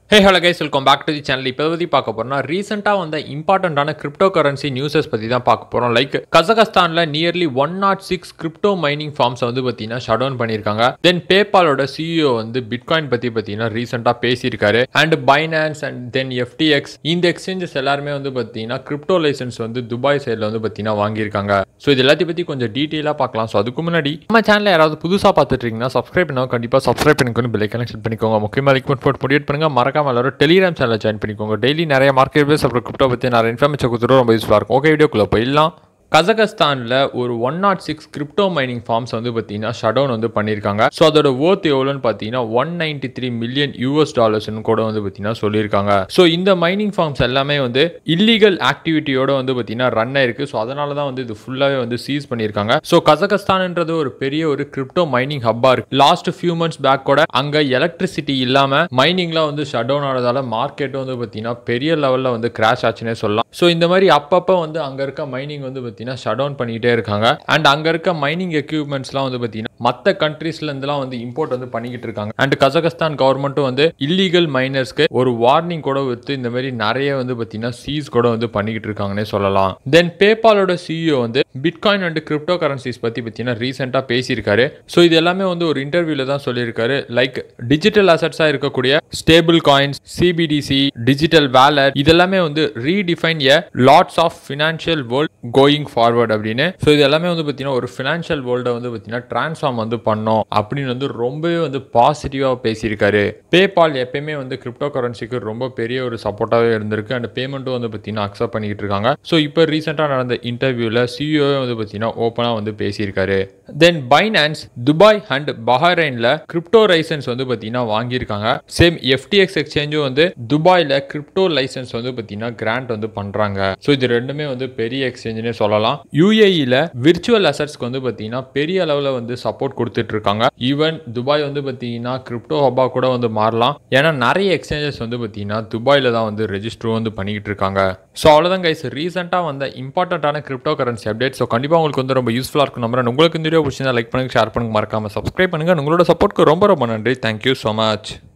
hey hello guys welcome back to the channel இப்போ பற்றி பார்க்க போறோம்னா ரீசெண்டாக வந்த இம்பார்ட்டண்ட்டான கிரிப்டோ கரன்சி நியூஸஸ் பற்றி தான் பார்க்க போகிறோம் லைக் கசகஸ்தானில் nearly one nought six crypto mining farms வந்து பார்த்தீங்கன்னா ஷட் டவுன் பண்ணியிருக்காங்க தென் பேபாலோட சிஇஓ வந்து பிட்காயின் பற்றி பார்த்தீங்கன்னா ரீசெண்டாக பேசியிருக்காரு and Binance and then FTX இந்த எக்ஸ்சேஞ்சஸ் எல்லாருமே வந்து பார்த்தீங்கன்னா கிரிப்டோ லைசன்ஸ் வந்து துபாய் சைடில் வந்து பார்த்தீங்கன்னா வாங்கியிருக்காங்க ஸோ இது எல்லாத்தையும் பற்றி கொஞ்சம் டீட்டெயிலாக பார்க்கலாம் ஸோ அதுக்கு முன்னாடி நம்ம சேனலில் யாராவது புதுசாக பார்த்துட்டு இருக்கீங்கன்னா சப்ஸ்கிரைப் பண்ணால் கண்டிப்பாக சப்ஸ்கிரைப் பண்ணிக்கணும் பெல் கனெக்ஷன் பண்ணிக்கோங்க முக்கியமாக லிங்க் போட்டு முடிவு பண்ணுங்க மறக்காம எல்லாரும் டெலிகிராம் சேனல் ஜாயின் பண்ணிக்கோங்க டெய்லி நிறைய மார்க்கெட் பேஸ் அப்புறம் கிரிப்டோ பற்றி நிறைய இன்ஃபர்மேஷன் கொடுத்துட்டு ரொம்ப யூஸ்ஃபுல்லாக இருக்கும் ஓகே வீடியோக்குள்ளே போயிடலாம் கசகஸ்தானில் ஒரு one nought six crypto mining farms வந்து பார்த்தீங்கன்னா ஷட் டவுன் வந்து பண்ணியிருக்காங்க ஸோ அதோட ஓர்த் எவ்வளோன்னு பார்த்தீங்கன்னா one ninety three million US டாலர்ஸ்னு கூட வந்து பார்த்தீங்கன்னா சொல்லியிருக்காங்க ஸோ இந்த மைனிங் ஃபார்ம்ஸ் எல்லாமே வந்து இல்லீகல் ஆக்டிவிட்டியோட வந்து பார்த்தீங்கன்னா ரன் ஆயிருக்கு ஸோ அதனால தான் வந்து இது ஃபுல்லாகவே வந்து சீஸ் பண்ணியிருக்காங்க ஸோ கசகஸ்தான்ன்றது ஒரு பெரிய ஒரு கிரிப்டோ மைனிங் ஹப்பா இருக்கு லாஸ்ட் ஃபியூ மந்த்ஸ் பேக் கூட அங்கே எலக்ட்ரிசிட்டி இல்லாமல் மைனிங்லாம் வந்து ஷட் டவுன் ஆனதால மார்க்கெட்டும் வந்து பார்த்தீங்கன்னா பெரிய லெவலில் வந்து கிராஷ் ஆச்சுன்னே சொல்லலாம் ஸோ இந்த மாதிரி அப்பப்போ வந்து அங்கே இருக்க மைனிங் வந்து பார்த்தீங்கன்னா ஷட் டவுன் பண்ணிக்கிட்டே இருக்காங்க அண்ட் அங்கே இருக்க மைனிங் எக்யூப்மெண்ட்ஸ்லாம் வந்து பார்த்தீங்கன்னா மற்ற கண்ட்ரீஸ்லேருந்துலாம் வந்து இம்போர்ட் வந்து பண்ணிக்கிட்டு இருக்காங்க அண்ட் கசகஸ்தான் கவர்மெண்ட்டும் வந்து இல்லீகல் மைனர்ஸ்க்கு ஒரு வார்னிங் கூட வித்து இந்த மாதிரி நிறைய வந்து பார்த்தீங்கன்னா சீஸ் கூட வந்து பண்ணிக்கிட்டு இருக்காங்கன்னே சொல்லலாம் தென் பேபாலோட சிஇஓ வந்து பிட்காயின் அண்ட் கிரிப்டோ கரன்சிஸ் பற்றி பார்த்தீங்கன்னா ரீசெண்டாக பேசியிருக்காரு ஸோ இது எல்லாமே வந்து ஒரு இன்டர்வியூவில் தான் சொல்லியிருக்காரு லைக் டிஜிட்டல் அசட்ஸாக இருக்கக்கூடிய stablecoins CBDC digital wallet இதெல்லாமே வந்து redefine a lots of financial world going forward அப்படின்னு ஸோ இது எல்லாமே வந்து பார்த்தீங்கன்னா ஒரு ஃபினான்ஷியல் வேர்ல்டை வந்து பார்த்தீங்கன்னா ட்ரான்ஸ்ஃபார்ம் வந்து பண்ணோம் அப்படின்னு வந்து ரொம்பவே வந்து பாசிட்டிவாக பேசியிருக்காரு பேபால் எப்பயுமே வந்து கிரிப்டோ கரன்சிக்கு ரொம்ப பெரிய ஒரு சப்போர்ட்டாகவே இருந்திருக்கு அண்ட் பேமெண்ட்டும் வந்து பார்த்தீங்கன்னா அக்செப்ட் பண்ணிக்கிட்டு இருக்காங்க ஸோ இப்போ ரீசெண்டாக நடந்த இன்டர்வியூவில் சிஇஓவே வந்து பார்த்தீங்கன்னா ஓப்பனாக வந்து பேசியிருக்காரு தென் பைனான்ஸ் துபாய் அண்ட் பஹரைனில் கிரிப்டோ லைசன்ஸ் வந்து பார்த்தீங்கன்னா வாங்கியிருக்காங்க சேம் எஃப்டிஎக்ஸ் எக்ஸ்சேஞ்சும் வந்து துபாயில் கிரிப்டோ லைசன்ஸ் வந்து பார்த்தீங்கன்னா கிராண்ட் வந்து பண்ணுறாங்க ஸோ இது ரெண்டுமே வந்து பெரிய எக்ஸ்சேஞ்சுனே சொல்லலாம் யூஏஇயில் விர்ச்சுவல் அசட்ஸ்க்கு வந்து பார்த்தீங்கன்னா பெரிய அளவில் வந்து சப்போர்ட் கொடுத்துட்டு இருக்காங்க ஈவன் துபாய் வந்து பார்த்தீங்கன்னா கிரிப்டோ ஹப்பா கூட வந்து மாறலாம் ஏன்னா நிறைய எக்ஸ்சேஞ்சஸ் வந்து பார்த்தீங்கன்னா துபாயில் தான் வந்து ரெஜிஸ்டர் வந்து பண்ணிக்கிட்டு இருக்காங்க ஸோ அவ்வளோதான் கைஸ் ரீசெண்டாக வந்த இம்பார்ட்டண்ட்டான கிரிப்டோ கரன்சி அப்டேட் ஸோ கண்டிப்பாக உங்களுக்கு வந்து ரொம்ப யூஸ்ஃபுல்லாக இருக்கும் நம்புறேன் உங்களுக்கு இந்த வீடியோ பிடிச்சிருந்தா லைக் பண்ணுங்க ஷேர் பண்ணுங்க மறக்காம சப்ஸ்கிரைப் பண்ணுங்க உங்களோட சப்போர்ட்க்கு ரொம்ப ரொம்ப நன்றி தேங்க்யூ ஸோ மச்